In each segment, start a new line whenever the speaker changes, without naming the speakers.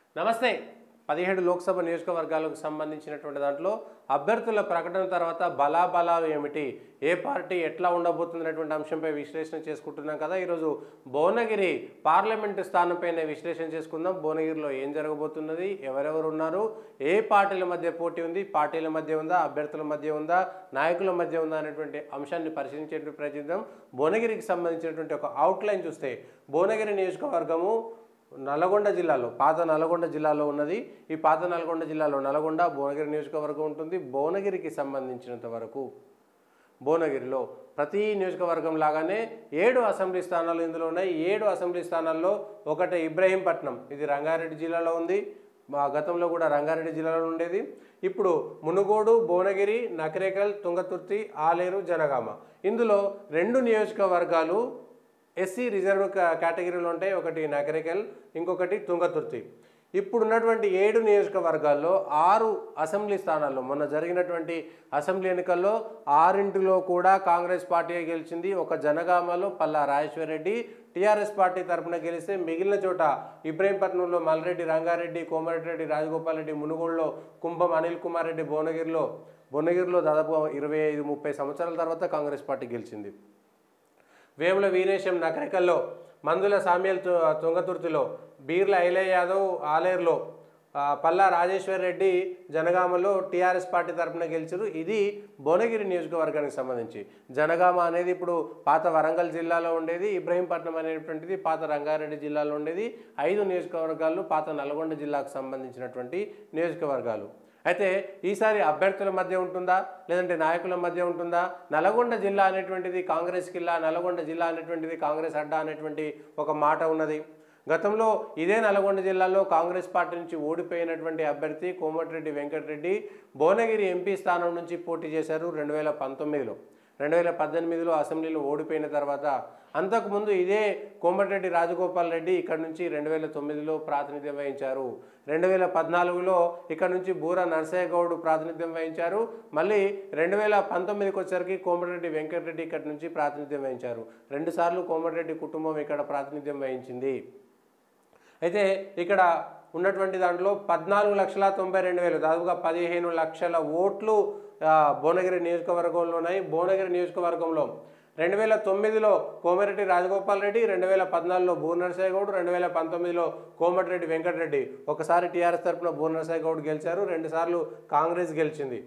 నమస్తే పదిహేడు లోక్సభ నియోజకవర్గాలకు సంబంధించినటువంటి దాంట్లో అభ్యర్థుల ప్రకటన తర్వాత బలాబలాలు ఏమిటి ఏ పార్టీ ఎట్లా ఉండబోతుందనేటువంటి అంశంపై విశ్లేషణ చేసుకుంటున్నాం కదా ఈరోజు భువనగిరి పార్లమెంటు స్థానంపైన విశ్లేషణ చేసుకుందాం భువనగిరిలో ఏం జరగబోతున్నది ఎవరెవరు ఉన్నారు ఏ పార్టీల మధ్య పోటీ ఉంది పార్టీల మధ్య ఉందా అభ్యర్థుల మధ్య ఉందా నాయకుల మధ్య ఉందా అనేటువంటి అంశాన్ని పరిశీలించేటువంటి ప్రయత్నిద్దాం భువనగిరికి సంబంధించినటువంటి ఒక అవుట్లైన్ చూస్తే భువనగిరి నియోజకవర్గము నల్గొండ జిల్లాలో పాత నల్గొండ జిల్లాలో ఉన్నది ఈ పాత నల్గొండ జిల్లాలో నల్గొండ భువనగిరి నియోజకవర్గం ఉంటుంది భువనగిరికి సంబంధించినంత వరకు భువనగిరిలో ప్రతి నియోజకవర్గం లాగానే ఏడు అసెంబ్లీ స్థానాలు ఇందులో ఉన్నాయి ఏడు అసెంబ్లీ స్థానాల్లో ఒకటి ఇబ్రహీంపట్నం ఇది రంగారెడ్డి జిల్లాలో ఉంది మా గతంలో కూడా రంగారెడ్డి జిల్లాలో ఉండేది ఇప్పుడు మునుగోడు భువనగిరి నకరేకల్ తుంగతుర్తి ఆలేరు జనగామ ఇందులో రెండు నియోజకవర్గాలు ఎస్సీ రిజర్వ్ క- కేటగిరీలో ఉంటాయి ఒకటి నకరికల్ ఇంకొకటి తుంగతుర్తి ఇప్పుడున్నటువంటి ఏడు నియోజకవర్గాల్లో ఆరు అసెంబ్లీ స్థానాల్లో మొన్న జరిగినటువంటి అసెంబ్లీ ఎన్నికల్లో ఆరింటిలో కూడా కాంగ్రెస్ పార్టీ గెలిచింది ఒక జనగామలో పల్లా రాజేశ్వరరెడ్డి టీఆర్ఎస్ పార్టీ తరపున గెలిస్తే మిగిలిన చోట ఇబ్రహీంపట్నంలో మల్రెడ్డి రంగారెడ్డి కోమరెడ్డి రాజగోపాల్ రెడ్డి మునుగోడులో కుంభం అనిల్ కుమార్ రెడ్డి భువనగిరిలో భువనగిరిలో దాదాపు ఇరవై ఐదు ముప్పై సంవత్సరాల తర్వాత కాంగ్రెస్ పార్టీ గెలిచింది వేముల వీరేశం నకరికల్లో మందుల సామ్యల్ తు- తుంగతుర్తిలో బీర్ల ఐలయ్య యాదవ్ ఆలేరులో ఆ, పల్లా రాజేశ్వర్ రెడ్డి జనగామలో టీఆర్ఎస్ పార్టీ తరపున గెలిచారు ఇది భువనగిరి నియోజకవర్గానికి సంబంధించి జనగామ అనేది ఇప్పుడు పాత వరంగల్ జిల్లాలో ఉండేది ఇబ్రహీంపట్నం అనేటువంటిది పాత రంగారెడ్డి జిల్లాలో ఉండేది ఐదు నియోజకవర్గాలు పాత నల్గొండ జిల్లాకు సంబంధించినటువంటి నియోజకవర్గాలు అయితే ఈసారి అభ్యర్థుల మధ్య ఉంటుందా లేదంటే నాయకుల మధ్య ఉంటుందా నల్గొండ జిల్లా అనేటువంటిది కాంగ్రెస్ కిల్లా నల్గొండ జిల్లా అనేటువంటిది కాంగ్రెస్ అడ్డా అనేటువంటి ఒక మాట ఉన్నది గతంలో ఇదే నల్గొండ జిల్లాలో కాంగ్రెస్ పార్టీ నుంచి ఓడిపోయినటువంటి అభ్యర్థి కోమటిరెడ్డి వెంకటరెడ్డి భువనగిరి ఎంపీ స్థానం నుంచి పోటీ చేశారు రెండు వేల పంతొమ్మిదిలో రెండు వేల పద్దెనిమిదిలో అసెంబ్లీలో ఓడిపోయిన తర్వాత అంతకుముందు ఇదే కోమటిరెడ్డి రాజగోపాల్ రెడ్డి ఇక్కడ నుంచి రెండు వేల తొమ్మిదిలో ప్రాతినిధ్యం వహించారు రెండు వేల పద్నాలుగులో ఇక్కడ నుంచి బూర నరసయ్య గౌడ్ ప్రాతినిధ్యం వహించారు మళ్ళీ రెండు వేల పంతొమ్మిదికి వచ్చరికి కోమటిరెడ్డి వెంకటరెడ్డి ఇక్కడ నుంచి ప్రాతినిధ్యం వహించారు రెండుసార్లు కోమటిరెడ్డి కుటుంబం ఇక్కడ ప్రాతినిధ్యం వహించింది అయితే ఇక్కడ ఉన్నటువంటి దాంట్లో పద్నాలుగు లక్షల తొంభై రెండు వేలు దాదాపుగా పదిహేను లక్షల ఓట్లు ఆ, భువనగిరి నియోజకవర్గంలో ఉన్నాయి భువనగిరి నియోజకవర్గంలో రెండు వేల తొమ్మిదిలో కోమటిరెడ్డి రాజగోపాల్ రెడ్డి రెండు వేల పద్నాలుగులో బూర్నరసాయి గౌడ్ రెండు వేల పంతొమ్మిదిలో కోమటిరెడ్డి వెంకటరెడ్డి ఒకసారి టీఆర్ఎస్ తరఫున బూర్నరసాయి గౌడ్ గెలిచారు రెండుసార్లు కాంగ్రెస్ గెలిచింది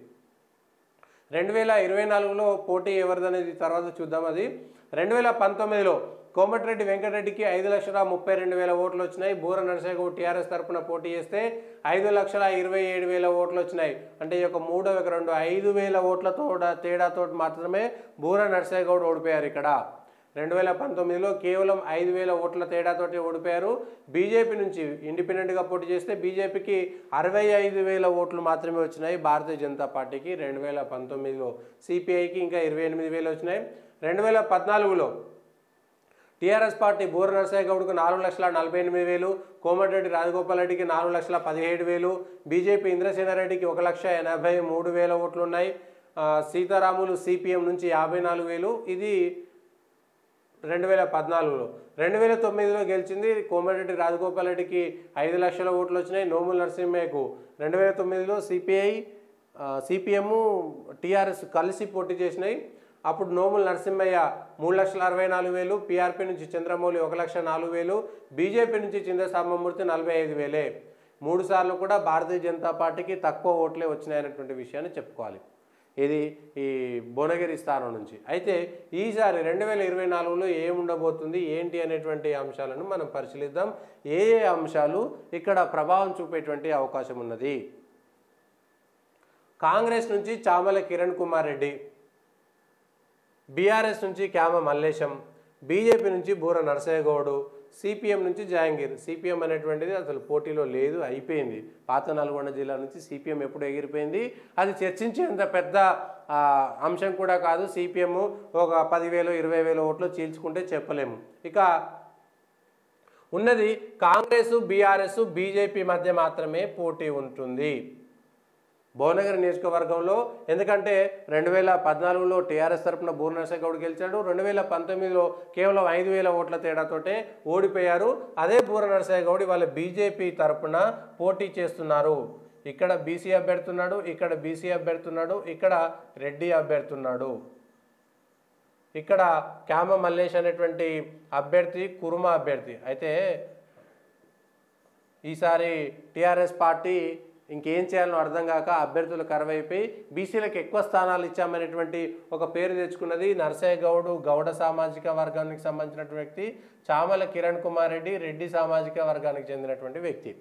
రెండు వేల ఇరవై నాలుగులో పోటీ ఎవరిదనేది తర్వాత చూద్దాం అది రెండు వేల పంతొమ్మిదిలో కోమటిరెడ్డి వెంకటరెడ్డికి ఐదు లక్షల ముప్పై రెండు వేల ఓట్లు వచ్చినాయి బూర నరసేగౌడ్ టీఆర్ఎస్ తరపున పోటీ చేస్తే ఐదు లక్షల ఇరవై ఏడు వేల ఓట్లు వచ్చినాయి అంటే ఈ యొక్క మూడవ ఒక రెండు ఐదు వేల ఓట్లతో తేడాతో మాత్రమే బూర నరసేగౌడ్ ఓడిపోయారు ఇక్కడ రెండు వేల పంతొమ్మిదిలో కేవలం ఐదు వేల ఓట్ల తేడాతోటి ఓడిపోయారు బీజేపీ నుంచి ఇండిపెండెంట్గా పోటీ చేస్తే బీజేపీకి అరవై ఐదు వేల ఓట్లు మాత్రమే వచ్చినాయి భారతీయ జనతా పార్టీకి రెండు వేల పంతొమ్మిదిలో సిపిఐకి ఇంకా ఇరవై ఎనిమిది వేలు వచ్చినాయి రెండు వేల పద్నాలుగులో టీఆర్ఎస్ పార్టీ బూర నరసయ్య గౌడ్కు నాలుగు లక్షల నలభై ఎనిమిది వేలు కోమటిరెడ్డి రాజగోపాల్ రెడ్డికి నాలుగు లక్షల పదిహేడు వేలు బీజేపీ ఇంద్రసేనారెడ్డికి ఒక లక్ష ఎనభై మూడు వేల ఓట్లు ఉన్నాయి ఆ, సీతారాములు సిపిఎం నుంచి యాభై నాలుగు వేలు ఇది రెండు వేల పద్నాలుగులో రెండు వేల తొమ్మిదిలో గెలిచింది కోమటిరెడ్డి రాజగోపాల్ రెడ్డికి ఐదు లక్షల ఓట్లు వచ్చినాయి నోముల నరసింహయ్యకు రెండు వేల తొమ్మిదిలో సిపిఐ సిపిఎం టీఆర్ఎస్ కలిసి పోటీ చేసినాయి అప్పుడు నోముల నరసింహయ్య మూడు లక్షల అరవై నాలుగు వేలు పీఆర్పీ నుంచి చంద్రమౌళి ఒక లక్ష నాలుగు వేలు బీజేపీ నుంచి చింద్రసామమూర్తి నలభై ఐదు వేలే మూడు సార్లు కూడా భారతీయ జనతా పార్టీకి తక్కువ ఓట్లే వచ్చినాయనేటువంటి విషయాన్ని చెప్పుకోవాలి ఇది ఈ భువనగిరి స్థానం నుంచి అయితే ఈసారి రెండు వేల ఇరవై నాలుగులో ఏముండబోతుంది ఏంటి అనేటువంటి అంశాలను మనం పరిశీలిద్దాం ఏ ఏ అంశాలు ఇక్కడ ప్రభావం చూపేటువంటి అవకాశం ఉన్నది కాంగ్రెస్ నుంచి చామల కిరణ్ కుమార్ రెడ్డి బీఆర్ఎస్ నుంచి క్యామ మల్లేశం బీజేపీ నుంచి బూర నరసయ్య గౌడు సిపిఎం నుంచి జహాంగీర్ సిపిఎం అనేటువంటిది అసలు పోటీలో లేదు అయిపోయింది పాత నల్గొండ జిల్లా నుంచి సిపిఎం ఎప్పుడు ఎగిరిపోయింది అది చర్చించేంత పెద్ద ఆ, అంశం కూడా కాదు సిపిఎం ఒక పదివేలు ఇరవై వేల ఓట్లు చీల్చుకుంటే చెప్పలేము ఇక ఉన్నది కాంగ్రెస్ బీఆర్ఎస్ బీజేపీ మధ్య మాత్రమే పోటీ ఉంటుంది భువనగిరి నియోజకవర్గంలో ఎందుకంటే రెండు వేల పద్నాలుగులో టీఆర్ఎస్ తరపున బూర నరసింహగౌడ్ గెలిచాడు రెండు వేల పంతొమ్మిదిలో కేవలం ఐదు వేల ఓట్ల తేడాతోటే ఓడిపోయారు అదే బూర నరసింహగౌడ్ వాళ్ళ బీజేపీ తరపున పోటీ చేస్తున్నారు ఇక్కడ బీసీ అభ్యర్థున్నాడు ఇక్కడ బీసీ అభ్యర్థున్నాడు ఇక్కడ రెడ్డి అభ్యర్థున్నాడు ఇక్కడ క్యామ మల్లేష్ అనేటువంటి అభ్యర్థి కురుమ అభ్యర్థి అయితే ఈసారి టీఆర్ఎస్ పార్టీ ఇంకేం చేయాలో అర్థం కాక అభ్యర్థులు కరవైపోయి బీసీలకు ఎక్కువ స్థానాలు ఇచ్చామనేటువంటి ఒక పేరు తెచ్చుకున్నది నరసయ్య గౌడ్ గౌడ సామాజిక వర్గానికి సంబంధించినటువంటి వ్యక్తి చామల కిరణ్ కుమార్ రెడ్డి రెడ్డి సామాజిక వర్గానికి చెందినటువంటి వ్యక్తి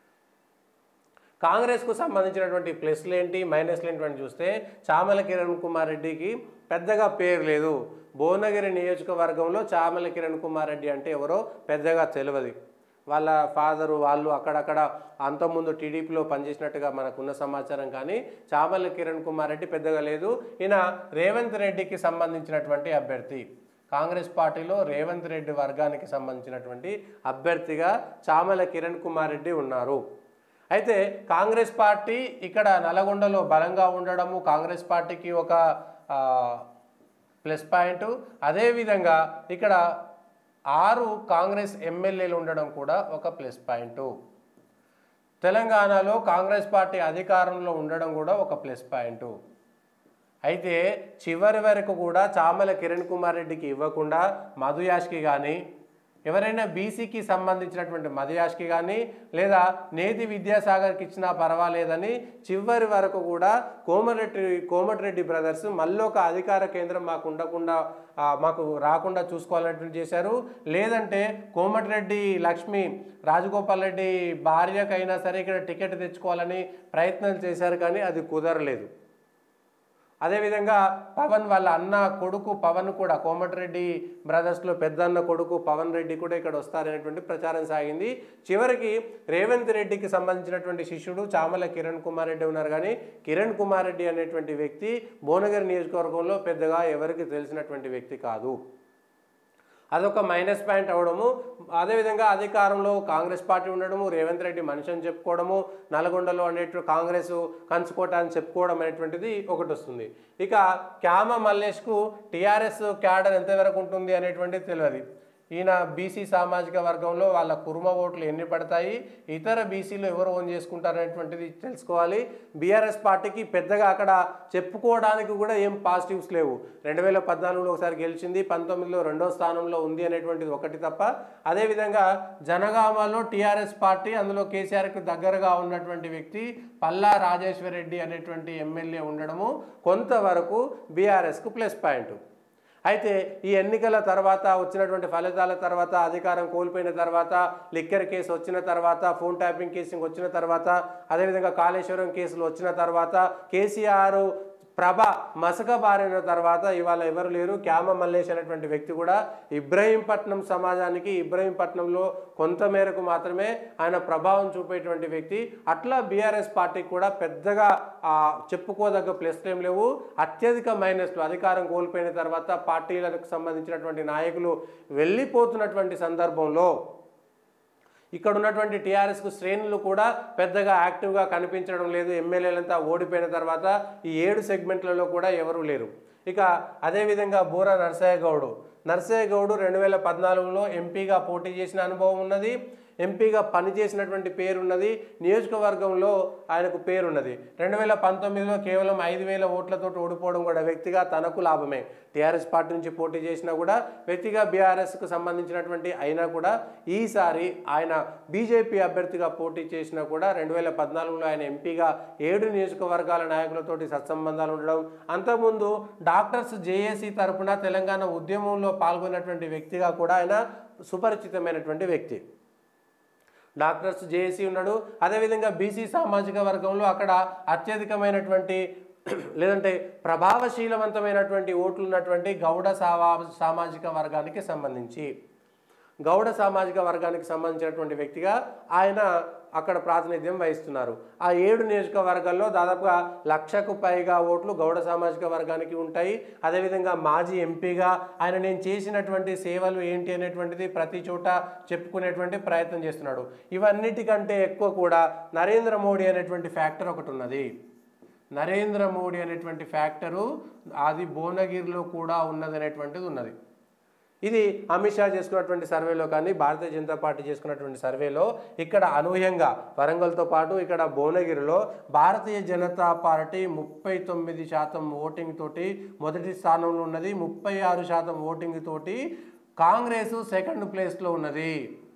కాంగ్రెస్కు సంబంధించినటువంటి ప్లస్లు ఏంటి మైనస్లు ఏంటి చూస్తే చామల కిరణ్ కుమార్ రెడ్డికి పెద్దగా పేరు లేదు భువనగిరి నియోజకవర్గంలో చామల కిరణ్ కుమార్ రెడ్డి అంటే ఎవరో పెద్దగా తెలియదు వాళ్ళ ఫాదరు వాళ్ళు అక్కడక్కడ అంతకుముందు టీడీపీలో పనిచేసినట్టుగా మనకున్న సమాచారం కానీ చామల కిరణ్ కుమార్ రెడ్డి పెద్దగా లేదు ఈయన రేవంత్ రెడ్డికి సంబంధించినటువంటి అభ్యర్థి కాంగ్రెస్ పార్టీలో రేవంత్ రెడ్డి వర్గానికి సంబంధించినటువంటి అభ్యర్థిగా చామల కిరణ్ కుమార్ రెడ్డి ఉన్నారు అయితే కాంగ్రెస్ పార్టీ ఇక్కడ నల్గొండలో బలంగా ఉండడము కాంగ్రెస్ పార్టీకి ఒక ఆ, ప్లస్ పాయింట్ అదేవిధంగా ఇక్కడ ఆరు కాంగ్రెస్ ఎమ్మెల్యేలు ఉండడం కూడా ఒక ప్లస్ పాయింట్ తెలంగాణలో కాంగ్రెస్ పార్టీ అధికారంలో ఉండడం కూడా ఒక ప్లస్ పాయింట్ అయితే చివరి వరకు కూడా చామల కిరణ్ కుమార్ రెడ్డికి ఇవ్వకుండా మధుయాష్కి కానీ ఎవరైనా బీసీకి సంబంధించినటువంటి మధుయాష్కి కానీ లేదా నేతి విద్యాసాగర్కి ఇచ్చినా పర్వాలేదని చివరి వరకు కూడా కోమరెడ్డి కోమటిరెడ్డి బ్రదర్స్ మళ్ళీ ఒక అధికార కేంద్రం మాకు ఉండకుండా ఆ, మాకు రాకుండా చూసుకోవాలన్నట్టు చేశారు లేదంటే కోమటిరెడ్డి లక్ష్మి రాజగోపాల్ రెడ్డి భార్యకైనా సరే ఇక్కడ టికెట్ తెచ్చుకోవాలని ప్రయత్నాలు చేశారు కానీ అది కుదరలేదు అదేవిధంగా పవన్ వాళ్ళ అన్న కొడుకు పవన్ కూడా కోమటిరెడ్డి బ్రదర్స్లో పెద్ద అన్న కొడుకు పవన్ రెడ్డి కూడా ఇక్కడ వస్తారనేటువంటి ప్రచారం సాగింది చివరికి రేవంత్ రెడ్డికి సంబంధించినటువంటి శిష్యుడు చామల కిరణ్ కుమార్ రెడ్డి ఉన్నారు కానీ కిరణ్ కుమార్ రెడ్డి అనేటువంటి వ్యక్తి భువనగిరి నియోజకవర్గంలో పెద్దగా ఎవరికి తెలిసినటువంటి వ్యక్తి కాదు అదొక మైనస్ పాయింట్ అవడము అదేవిధంగా అధికారంలో కాంగ్రెస్ పార్టీ ఉండడము రేవంత్ రెడ్డి మనిషి అని చెప్పుకోవడము నల్గొండలో అనేటువంటి కాంగ్రెస్ కంచుకోట అని చెప్పుకోవడం అనేటువంటిది ఒకటి వస్తుంది ఇక క్యామ మల్లేష్కు టీఆర్ఎస్ క్యాడర్ ఎంతవరకు ఉంటుంది అనేటువంటిది తెలియదు ఈయన బీసీ సామాజిక వర్గంలో వాళ్ళ కుర్మ ఓట్లు ఎన్ని పడతాయి ఇతర బీసీలు ఎవరు ఓన్ చేసుకుంటారనేటువంటిది తెలుసుకోవాలి బీఆర్ఎస్ పార్టీకి పెద్దగా అక్కడ చెప్పుకోవడానికి కూడా ఏం పాజిటివ్స్ లేవు రెండు వేల పద్నాలుగులో ఒకసారి గెలిచింది పంతొమ్మిదిలో రెండో స్థానంలో ఉంది అనేటువంటిది ఒకటి తప్ప అదేవిధంగా జనగామలో టీఆర్ఎస్ పార్టీ అందులో కేసీఆర్కి దగ్గరగా ఉన్నటువంటి వ్యక్తి పల్లా రాజేశ్వర్ రెడ్డి అనేటువంటి ఎమ్మెల్యే ఉండడము కొంతవరకు బీఆర్ఎస్కు ప్లస్ పాయింట్ అయితే ఈ ఎన్నికల తర్వాత వచ్చినటువంటి ఫలితాల తర్వాత అధికారం కోల్పోయిన తర్వాత లిక్కర్ కేసు వచ్చిన తర్వాత ఫోన్ ట్యాపింగ్ కేసు వచ్చిన తర్వాత అదేవిధంగా కాళేశ్వరం కేసులు వచ్చిన తర్వాత కేసీఆర్ ప్రభ మసక బారిన తర్వాత ఇవాళ ఎవరు లేరు క్యామ మల్లేష్ అనేటువంటి వ్యక్తి కూడా ఇబ్రహీంపట్నం సమాజానికి ఇబ్రహీంపట్నంలో కొంత మేరకు మాత్రమే ఆయన ప్రభావం చూపేటువంటి వ్యక్తి అట్లా బీఆర్ఎస్ పార్టీకి కూడా పెద్దగా ఆ, చెప్పుకోదగ్గ ప్లస్లు ఏం లేవు అత్యధిక మైనస్లు అధికారం కోల్పోయిన తర్వాత పార్టీలకు సంబంధించినటువంటి నాయకులు వెళ్ళిపోతున్నటువంటి సందర్భంలో ఇక్కడ ఉన్నటువంటి టీఆర్ఎస్కు శ్రేణులు కూడా పెద్దగా యాక్టివ్గా కనిపించడం లేదు ఎమ్మెల్యేలంతా ఓడిపోయిన తర్వాత ఈ ఏడు సెగ్మెంట్లలో కూడా ఎవరూ లేరు ఇక అదేవిధంగా బూర నరసయ్య గౌడు నరసయ్య గౌడు రెండు వేల పద్నాలుగులో ఎంపీగా పోటీ చేసిన అనుభవం ఉన్నది ఎంపీగా పనిచేసినటువంటి పేరున్నది నియోజకవర్గంలో ఆయనకు పేరున్నది రెండు వేల పంతొమ్మిదిలో కేవలం ఐదు వేల ఓట్లతో ఓడిపోవడం కూడా వ్యక్తిగా తనకు లాభమే టీఆర్ఎస్ పార్టీ నుంచి పోటీ చేసినా కూడా వ్యక్తిగా బీఆర్ఎస్కు సంబంధించినటువంటి అయినా కూడా ఈసారి ఆయన బీజేపీ అభ్యర్థిగా పోటీ చేసినా కూడా రెండు వేల పద్నాలుగులో ఆయన ఎంపీగా ఏడు నియోజకవర్గాల నాయకులతోటి సత్సంబంధాలు ఉండడం అంతకుముందు డాక్టర్స్ జేఏసీ తరపున తెలంగాణ ఉద్యమంలో పాల్గొన్నటువంటి వ్యక్తిగా కూడా ఆయన సుపరిచితమైనటువంటి వ్యక్తి డాక్టర్స్ జేఏసీ ఉన్నాడు అదేవిధంగా బీసీ సామాజిక వర్గంలో అక్కడ అత్యధికమైనటువంటి లేదంటే ప్రభావశీలవంతమైనటువంటి ఓట్లు ఉన్నటువంటి గౌడ సావా సామాజిక వర్గానికి సంబంధించి గౌడ సామాజిక వర్గానికి సంబంధించినటువంటి వ్యక్తిగా ఆయన అక్కడ ప్రాతినిధ్యం వహిస్తున్నారు ఆ ఏడు నియోజకవర్గాల్లో దాదాపుగా లక్షకు పైగా ఓట్లు గౌడ సామాజిక వర్గానికి ఉంటాయి అదేవిధంగా మాజీ ఎంపీగా ఆయన నేను చేసినటువంటి సేవలు ఏంటి అనేటువంటిది ప్రతి చోట చెప్పుకునేటువంటి ప్రయత్నం చేస్తున్నాడు ఇవన్నిటికంటే ఎక్కువ కూడా నరేంద్ర మోడీ అనేటువంటి ఫ్యాక్టర్ ఒకటి ఉన్నది నరేంద్ర మోడీ అనేటువంటి ఫ్యాక్టరు అది భువనగిరిలో కూడా ఉన్నది అనేటువంటిది ఉన్నది ఇది అమిత్ షా చేసుకున్నటువంటి సర్వేలో కానీ భారతీయ జనతా పార్టీ చేసుకున్నటువంటి సర్వేలో ఇక్కడ అనూహ్యంగా వరంగల్తో పాటు ఇక్కడ భువనగిరిలో భారతీయ జనతా పార్టీ ముప్పై తొమ్మిది శాతం ఓటింగ్ తోటి మొదటి స్థానంలో ఉన్నది ముప్పై ఆరు శాతం ఓటింగ్ తోటి కాంగ్రెస్ సెకండ్ ప్లేస్లో ఉన్నది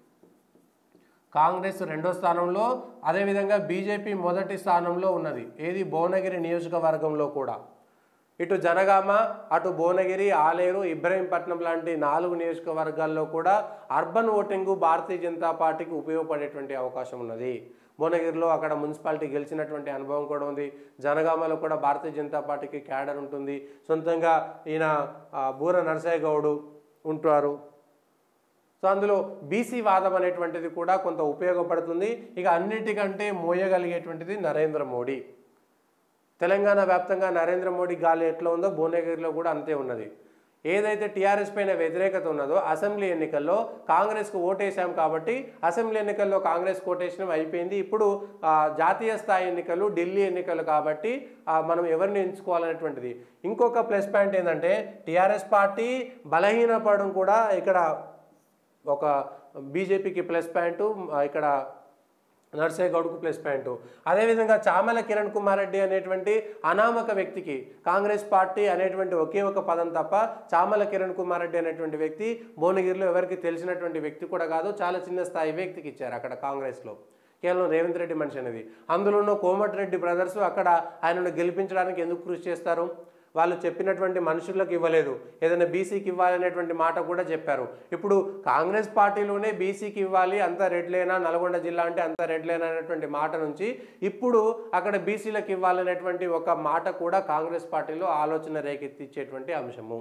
కాంగ్రెస్ రెండో స్థానంలో అదేవిధంగా బీజేపీ మొదటి స్థానంలో ఉన్నది ఏది భువనగిరి నియోజకవర్గంలో కూడా ఇటు జనగామ అటు భువనగిరి ఆలేరు ఇబ్రహీంపట్నం లాంటి నాలుగు నియోజకవర్గాల్లో కూడా అర్బన్ ఓటింగ్ భారతీయ జనతా పార్టీకి ఉపయోగపడేటువంటి అవకాశం ఉన్నది భువనగిరిలో అక్కడ మున్సిపాలిటీ గెలిచినటువంటి అనుభవం కూడా ఉంది జనగామలో కూడా భారతీయ జనతా పార్టీకి క్యాడర్ ఉంటుంది సొంతంగా ఈయన ఆ, బూర నరసయ్య గౌడు ఉంటారు సో అందులో బీసీ వాదం అనేటువంటిది కూడా కొంత ఉపయోగపడుతుంది ఇక అన్నిటికంటే మోయగలిగేటువంటిది నరేంద్ర మోడీ తెలంగాణ వ్యాప్తంగా నరేంద్ర మోడీ గాలి ఎట్లా ఉందో భువనగిరిలో కూడా అంతే ఉన్నది ఏదైతే టీఆర్ఎస్ పైన వ్యతిరేకత ఉన్నదో అసెంబ్లీ ఎన్నికల్లో కాంగ్రెస్కు ఓటేశాం కాబట్టి అసెంబ్లీ ఎన్నికల్లో కాంగ్రెస్ ఓటేసిన అయిపోయింది ఇప్పుడు ఆ, జాతీయ స్థాయి ఎన్నికలు ఢిల్లీ ఎన్నికలు కాబట్టి ఆ, మనం ఎవరిని ఎంచుకోవాలనేటువంటిది ఇంకొక ప్లస్ పాయింట్ ఏంటంటే టీఆర్ఎస్ పార్టీ బలహీనపడడం కూడా ఇక్కడ ఒక బీజేపీకి ప్లస్ పాయింట్ ఇక్కడ నర్సయ్య గౌడ్కు ప్లస్ పాయింట్ అదేవిధంగా చామల కిరణ్ కుమార్ రెడ్డి అనేటువంటి అనామక వ్యక్తికి కాంగ్రెస్ పార్టీ అనేటువంటి ఒకే ఒక పదం తప్ప చామల కిరణ్ కుమార్ రెడ్డి అనేటువంటి వ్యక్తి భువనగిరిలో ఎవరికి తెలిసినటువంటి వ్యక్తి కూడా కాదు చాలా చిన్న స్థాయి వ్యక్తికి ఇచ్చారు అక్కడ కాంగ్రెస్లో కేవలం రేవంత్ రెడ్డి మనిషి అనేది అందులోనూ కోమటిరెడ్డి బ్రదర్స్ అక్కడ ఆయనను గెలిపించడానికి ఎందుకు కృషి చేస్తారు వాళ్ళు చెప్పినటువంటి మనుషులకు ఇవ్వలేదు ఏదైనా బీసీకి ఇవ్వాలనేటువంటి మాట కూడా చెప్పారు ఇప్పుడు కాంగ్రెస్ పార్టీలోనే బీసీకి ఇవ్వాలి అంత రెడ్లేనా నల్గొండ జిల్లా అంటే అంత రెడ్లేనా అనేటువంటి మాట నుంచి ఇప్పుడు అక్కడ బీసీలకు ఇవ్వాలనేటువంటి ఒక మాట కూడా కాంగ్రెస్ పార్టీలో ఆలోచన రేకెత్తించేటువంటి అంశము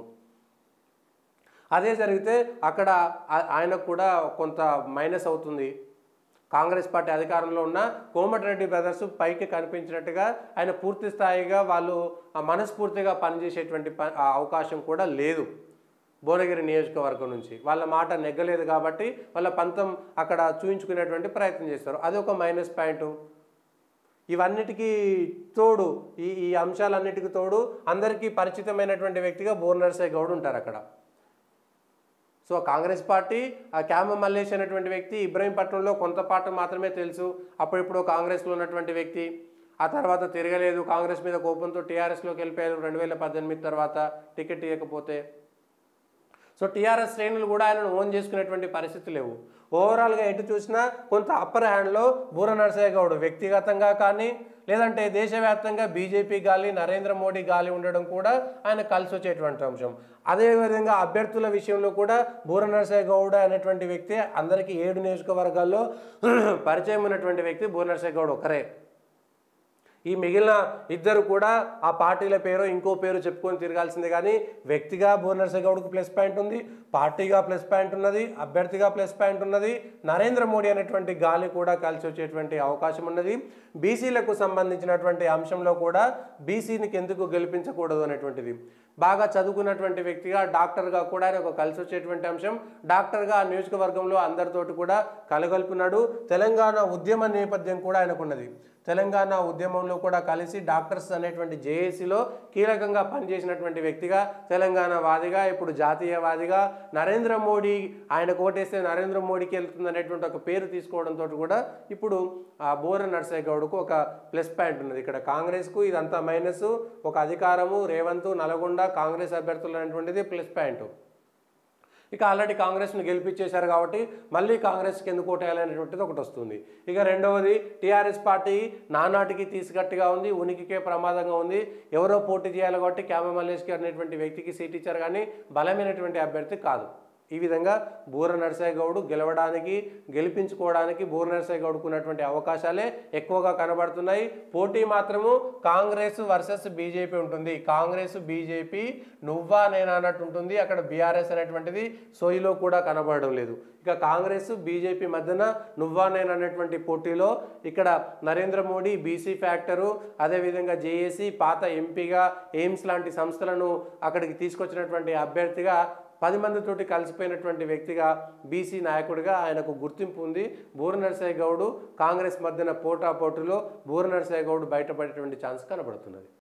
అదే జరిగితే అక్కడ ఆ- ఆయనకు కూడా కొంత మైనస్ అవుతుంది కాంగ్రెస్ పార్టీ అధికారంలో ఉన్న కోమటిరెడ్డి బ్రదర్స్ పైకి కనిపించినట్టుగా ఆయన పూర్తి స్థాయిగా వాళ్ళు ఆ మనస్ఫూర్తిగా పనిచేసేటువంటి ప ఆ అవకాశం కూడా లేదు భువనగిరి నియోజకవర్గం నుంచి వాళ్ళ మాట నెగ్గలేదు కాబట్టి వాళ్ళ పంతం అక్కడ చూయించుకునేటువంటి ప్రయత్నం చేస్తారు అది ఒక మైనస్ పాయింట్ ఇవన్నిటికీ తోడు ఈ ఈ అంశాలన్నిటికీ తోడు అందరికీ పరిచితమైనటువంటి వ్యక్తిగా బోర్ నరసయ్య గౌడ్ ఉంటారు అక్కడ సో కాంగ్రెస్ పార్టీ ఆ క్యామ మల్లేష్ అనేటువంటి వ్యక్తి ఇబ్రహీంపట్నంలో కొంత పాట మాత్రమే తెలుసు అప్పుడిప్పుడు కాంగ్రెస్లో ఉన్నటువంటి వ్యక్తి ఆ తర్వాత తిరగలేదు కాంగ్రెస్ మీద కోపంతో టీఆర్ఎస్లోకి వెళ్ళిపోయారు రెండు వేల పద్దెనిమిది తర్వాత టికెట్ ఇవ్వకపోతే సో టీఆర్ఎస్ శ్రేణులు కూడా ఆయనను ఓన్ చేసుకునేటువంటి పరిస్థితి లేవు ఓవరాల్గా ఎటు చూసినా కొంత అప్పర్ హ్యాండ్లో బూర నరసయ్య గౌడ్ వ్యక్తిగతంగా కానీ లేదంటే దేశవ్యాప్తంగా బీజేపీ గాలి నరేంద్ర మోడీ గాలి ఉండడం కూడా ఆయన కలిసి వచ్చేటువంటి అంశం అదేవిధంగా అభ్యర్థుల విషయంలో కూడా బూర నరసయ్య గౌడ్ అనేటువంటి వ్యక్తి అందరికీ ఏడు నియోజకవర్గాల్లో పరిచయం ఉన్నటువంటి వ్యక్తి బూర నరసయ్య గౌడ్ ఒకరే ఈ మిగిలిన ఇద్దరు కూడా ఆ పార్టీల పేరు ఇంకో పేరు చెప్పుకొని తిరగాల్సిందే కానీ వ్యక్తిగా భువనర్స గౌడ్కు ప్లస్ పాయింట్ ఉంది పార్టీగా ప్లస్ పాయింట్ ఉన్నది అభ్యర్థిగా ప్లస్ పాయింట్ ఉన్నది నరేంద్ర మోడీ అనేటువంటి గాలి కూడా కలిసి వచ్చేటువంటి అవకాశం ఉన్నది బీసీలకు సంబంధించినటువంటి అంశంలో కూడా బీసీనికి ఎందుకు గెలిపించకూడదు అనేటువంటిది బాగా చదువుకున్నటువంటి వ్యక్తిగా డాక్టర్గా కూడా ఆయన ఒక కలిసి వచ్చేటువంటి అంశం డాక్టర్గా ఆ నియోజకవర్గంలో అందరితోటి కూడా కలగలుపున్నాడు తెలంగాణ ఉద్యమ నేపథ్యం కూడా ఆయనకున్నది తెలంగాణ ఉద్యమంలో కూడా కలిసి డాక్టర్స్ అనేటువంటి జేఏసీలో కీలకంగా పనిచేసినటువంటి వ్యక్తిగా తెలంగాణ వాదిగా ఇప్పుడు జాతీయవాదిగా నరేంద్ర మోడీ ఆయన కోటేస్తే నరేంద్ర మోడీకి వెళ్తుంది అనేటువంటి ఒక పేరు తీసుకోవడంతో కూడా ఇప్పుడు ఆ బోర నర్సయ్య గౌడ్కు ఒక ప్లస్ పాయింట్ ఉన్నది ఇక్కడ కాంగ్రెస్కు ఇదంతా మైనస్ ఒక అధికారము రేవంత్ నల్గొండ కాంగ్రెస్ అభ్యర్థులు అనేటువంటిది ప్లస్ పాయింట్ ఇక ఆల్రెడీ కాంగ్రెస్ను గెలిపించేశారు కాబట్టి మళ్ళీ కాంగ్రెస్కి ఎందుకు ఓటేయాలనేటువంటిది ఒకటి వస్తుంది ఇక రెండవది టీఆర్ఎస్ పార్టీ నానాటికి తీసుగట్టిగా ఉంది ఉనికికే ప్రమాదంగా ఉంది ఎవరో పోటీ చేయాలి కాబట్టి క్యామ మల్లేష్ గారు అనేటువంటి వ్యక్తికి సీట్ ఇచ్చారు కానీ బలమైనటువంటి అభ్యర్థి కాదు ఈ విధంగా బూర నరసయ్య గౌడ్ గెలవడానికి గెలిపించుకోవడానికి బూర నరసయ్య గౌడ్కు ఉన్నటువంటి అవకాశాలే ఎక్కువగా కనబడుతున్నాయి పోటీ మాత్రము కాంగ్రెస్ వర్సెస్ బీజేపీ ఉంటుంది కాంగ్రెస్ బీజేపీ నువ్వా నేనా అన్నట్టు ఉంటుంది అక్కడ బీఆర్ఎస్ అనేటువంటిది సోయిలో కూడా కనబడడం లేదు ఇక కాంగ్రెస్ బీజేపీ మధ్యన నువ్వా నేను అనేటువంటి పోటీలో ఇక్కడ నరేంద్ర మోడీ బీసీ ఫ్యాక్టరు అదేవిధంగా జేఏసీ పాత ఎంపీగా ఎయిమ్స్ లాంటి సంస్థలను అక్కడికి తీసుకొచ్చినటువంటి అభ్యర్థిగా పది మందితోటి కలిసిపోయినటువంటి వ్యక్తిగా బీసీ నాయకుడిగా ఆయనకు గుర్తింపు ఉంది బూర నరసయ్య గౌడ్ కాంగ్రెస్ మధ్యన పోటాపోటీలో బూర నరసయ్య గౌడ్ బయటపడేటువంటి ఛాన్స్ కనబడుతున్నది